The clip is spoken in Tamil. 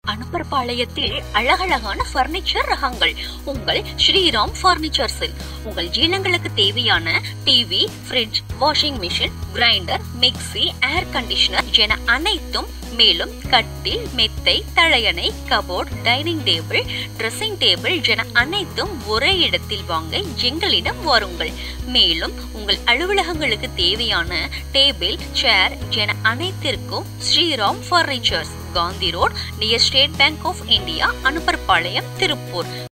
அனுப்பர்பாளையத்தில் அழகழகான பர்னிச்சர் ரகங்கள் உங்கள் ஸ்ரீராம் பர்னிச்சர்ஸில் உங்கள் ஜீனங்களுக்கு தேவையான TV fridge washing machine grinder mixie air conditioner என அனைத்தும் மேலும் கட்டில் மெத்தை தழையணை cupboard dining table dressing table என அனைத்தும் ஒரே இடத்தில் வாங்க எங்களிடம் வாருங்கள் மேலும் உங்கள் அலுவலகங்களுக்கு தேவையான டேபிள் சேர் என அனைத்திற்கும் Sriram Furnitures Gandhi road near State Bank of India Anupparpalayam Tiruppur